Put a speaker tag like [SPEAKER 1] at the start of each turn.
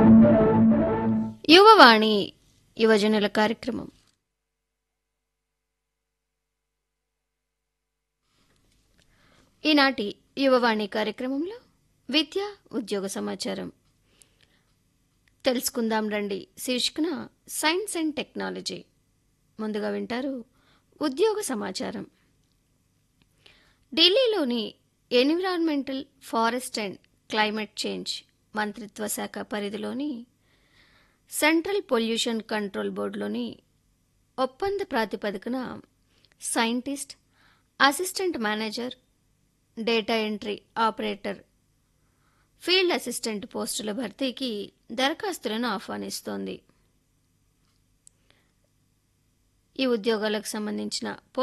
[SPEAKER 1] యువవాణి యువజనుల కార్యక్రమం ఈనాటి యువవాణి కార్యక్రమంలో విద్య ఉద్యోగ సమాచారం తెలుసుకుందాం రండి శీర్షికన సైన్స్ అండ్ టెక్నాలజీ ముందుగా వింటారు ఉద్యోగ సమాచారం ఢిల్లీలోని environmental forest and climate change మంత్రిత్వ శాఖ పరిధిలోని సెంట్రల్ పొల్యూషన్ కంట్రోల్ బోర్డులోని ఒప్పంద ప్రాతిపదికన scientist assistant manager data entry operator field assistant పోస్టుల భర్తీకి దరఖాస్తులను ఆహ్వానిస్తోంది ఈ ఉద్యోగాలకు సంబంధించిన